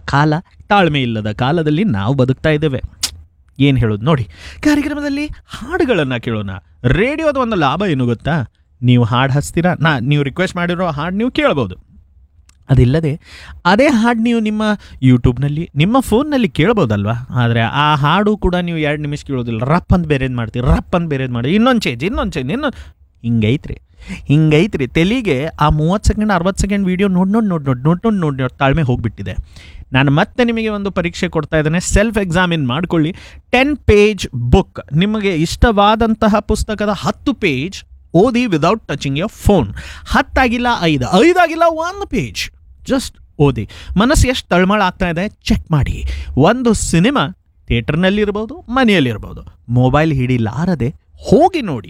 ಕಾಲ ತಾಳ್ಮೆ ಇಲ್ಲದ ಕಾಲದಲ್ಲಿ ನಾವು ಬದುಕ್ತಾ ಇದ್ದೇವೆ ಏನು ಹೇಳೋದು ನೋಡಿ ಕಾರ್ಯಕ್ರಮದಲ್ಲಿ ಹಾಡುಗಳನ್ನು ಕೇಳೋಣ ರೇಡಿಯೋದ ಒಂದು ಲಾಭ ಏನು ಗೊತ್ತಾ ನೀವು ಹಾಡು ಹಚ್ತೀರಾ ನಾ ನೀವು ರಿಕ್ವೆಸ್ಟ್ ಮಾಡಿರೋ ಹಾಡು ನೀವು ಕೇಳ್ಬೋದು ಅದಿಲ್ಲದೆ ಅದೇ ಹಾಡು ನೀವು ನಿಮ್ಮ ಯೂಟ್ಯೂಬ್ನಲ್ಲಿ ನಿಮ್ಮ ಫೋನ್ನಲ್ಲಿ ಕೇಳ್ಬೋದಲ್ವಾ ಆದರೆ ಆ ಹಾಡು ಕೂಡ ನೀವು ಎರಡು ನಿಮಿಷ ಕೇಳೋದಿಲ್ಲ ರಪ್ ಅಂತ ಬೇರೆದು ಮಾಡ್ತೀರಿ ರಪ್ ಅಂತ ಬೇರೆದು ಮಾಡಿ ಇನ್ನೊಂದು ಚೇಂಜ್ ಇನ್ನೊಂದು ಚೇಂಜ್ ಇನ್ನೊಂದು ಹಿಂಗೈತ್ರಿ ಹಿಂಗೈತ್ರಿ ತೆಲಿಗೆ ಆ ಮೂವತ್ತು ಸೆಕೆಂಡ್ ಅರವತ್ತು ಸೆಕೆಂಡ್ ವೀಡಿಯೋ ನೋಡಿ ನೋಡಿ ನೋಡಿ ನೋಡಿ ನೋಡಿ ನೋಡಿ ನೋಡಿ ನೋಡಿ ತಾಳ್ಮೆ ಹೋಗಿಬಿಟ್ಟಿದೆ ನಾನು ಮತ್ತೆ ನಿಮಗೆ ಒಂದು ಪರೀಕ್ಷೆ ಕೊಡ್ತಾ ಇದ್ದೇನೆ ಸೆಲ್ಫ್ ಎಕ್ಸಾಮಿನ್ ಮಾಡ್ಕೊಳ್ಳಿ ಟೆನ್ ಪೇಜ್ ಬುಕ್ ನಿಮಗೆ ಇಷ್ಟವಾದಂತಹ ಪುಸ್ತಕದ ಹತ್ತು ಪೇಜ್ ಓದಿ ವಿದೌಟ್ ಟಚಿಂಗ್ ಯೋರ್ ಫೋನ್ ಹತ್ತಾಗಿಲ್ಲ ಐದು ಐದಾಗಿಲ್ಲ ಒಂದು ಪೇಜ್ ಜಸ್ಟ್ ಓದಿ ಮನಸ್ಸು ಎಷ್ಟು ತಳಮಳ ಆಗ್ತಾ ಇದೆ ಚೆಕ್ ಮಾಡಿ ಒಂದು ಸಿನಿಮಾ ಥಿಯೇಟರ್ನಲ್ಲಿರ್ಬೋದು ಮನೆಯಲ್ಲಿರ್ಬೋದು ಮೊಬೈಲ್ ಹಿಡಿಲಾರದೆ ಹೋಗಿ ನೋಡಿ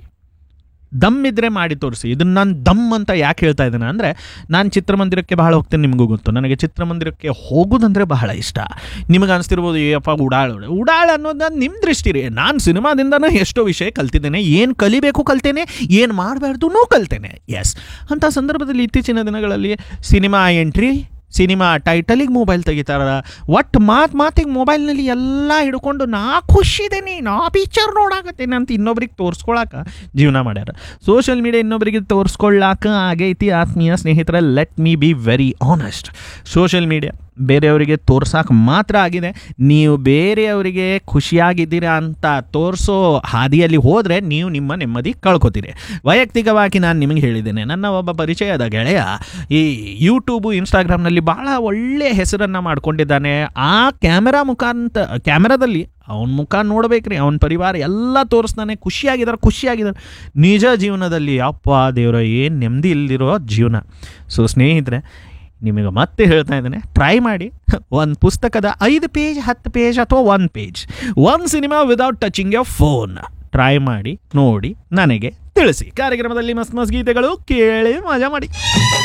ದಮ್ ಇದ್ರೆ ಮಾಡಿ ತೋರಿಸಿ ಇದನ್ನ ನಾನು ದಮ್ ಅಂತ ಯಾಕೆ ಹೇಳ್ತಾ ಇದ್ದೇನೆ ಅಂದರೆ ನಾನು ಚಿತ್ರಮಂದಿರಕ್ಕೆ ಬಹಳ ಹೋಗ್ತೇನೆ ನಿಮಗೂ ಗೊತ್ತು ನನಗೆ ಚಿತ್ರಮಂದಿರಕ್ಕೆ ಹೋಗೋದಂದರೆ ಬಹಳ ಇಷ್ಟ ನಿಮಗೆ ಅನಿಸ್ತಿರ್ಬೋದು ಏಯಪ್ಪ ಉಡಾಳ ಉಡಾಳ ಅನ್ನೋದು ನಿಮ್ಮ ದೃಷ್ಟಿ ರೀ ನಾನು ಸಿನಿಮಾದಿಂದನೂ ಎಷ್ಟೋ ವಿಷಯ ಕಲ್ತಿದ್ದೇನೆ ಏನು ಕಲಿಬೇಕು ಕಲ್ತೇನೆ ಏನು ಮಾಡಬಾರ್ದು ಕಲ್ತೇನೆ ಎಸ್ ಅಂಥ ಸಂದರ್ಭದಲ್ಲಿ ಇತ್ತೀಚಿನ ದಿನಗಳಲ್ಲಿ ಸಿನಿಮಾ ಎಂಟ್ರಿ ಸಿನಿಮಾ ಟೈಟಲಿಗೆ ಮೊಬೈಲ್ ತೆಗಿತಾರ ಒಟ್ಟು ಮಾತು ಮಾತಿಗೆ ಮೊಬೈಲ್ನಲ್ಲಿ ಎಲ್ಲ ಹಿಡ್ಕೊಂಡು ನಾ ಖುಷಿದೇನಿ ನಾ ಪಿಕ್ಚರ್ ನೋಡಾಕತ್ತೇನೆ ಅಂತ ಇನ್ನೊಬ್ರಿಗೆ ತೋರಿಸ್ಕೊಳಕ ಜೀವನ ಮಾಡ್ಯಾರ ಸೋಷಿಯಲ್ ಮೀಡಿಯಾ ಇನ್ನೊಬ್ರಿಗೆ ತೋರಿಸ್ಕೊಳ್ಳಾಕ ಆಗೈತಿ ಆತ್ಮೀಯ ಸ್ನೇಹಿತರೆ let me be very honest social media ಬೇರೆಯವರಿಗೆ ತೋರ್ಸಕ್ಕೆ ಮಾತ್ರ ಆಗಿದೆ ನೀವು ಬೇರೆಯವರಿಗೆ ಖುಷಿಯಾಗಿದ್ದೀರಾ ಅಂತ ತೋರಿಸೋ ಹಾದಿಯಲ್ಲಿ ಹೋದರೆ ನೀವು ನಿಮ್ಮ ನೆಮ್ಮದಿ ಕಳ್ಕೊತೀರಿ ವೈಯಕ್ತಿಕವಾಗಿ ನಾನು ನಿಮಗೆ ಹೇಳಿದ್ದೇನೆ ನನ್ನ ಒಬ್ಬ ಪರಿಚಯದ ಗೆಳೆಯ ಈ ಯೂಟ್ಯೂಬು ಇನ್ಸ್ಟಾಗ್ರಾಮ್ನಲ್ಲಿ ಭಾಳ ಒಳ್ಳೆಯ ಹೆಸರನ್ನು ಮಾಡ್ಕೊಂಡಿದ್ದಾನೆ ಆ ಕ್ಯಾಮೆರಾ ಮುಖಾಂತ ಕ್ಯಾಮೆರಾದಲ್ಲಿ ಅವನ ಮುಖ ನೋಡ್ಬೇಕ್ರಿ ಅವನ ಪರಿವಾರ ಎಲ್ಲ ತೋರಿಸ್ತಾನೆ ಖುಷಿಯಾಗಿದ್ದಾರೆ ಖುಷಿಯಾಗಿದ್ದಾರೆ ನಿಜ ಜೀವನದಲ್ಲಿ ಅಪ್ಪ ದೇವರ ಏನು ನೆಮ್ಮದಿ ಇಲ್ದಿರೋ ಜೀವನ ಸೊ ಸ್ನೇಹಿತರೆ ನಿಮಗೆ ಮತ್ತೆ ಹೇಳ್ತಾ ಇದ್ದೇನೆ ಟ್ರೈ ಮಾಡಿ ಒಂದು ಪುಸ್ತಕದ ಐದು ಪೇಜ್ ಹತ್ತು ಪೇಜ್ ಅಥವಾ ಒಂದು ಪೇಜ್ ಒಂದು cinema without touching your phone try ಮಾಡಿ ನೋಡಿ ನನಗೆ ತಿಳಿಸಿ ಕಾರ್ಯಕ್ರಮದಲ್ಲಿ ಮಸ್ತ್ ಮಸ್ತ್ ಗೀತೆಗಳು ಕೇಳಿ ಮಜಾ ಮಾಡಿ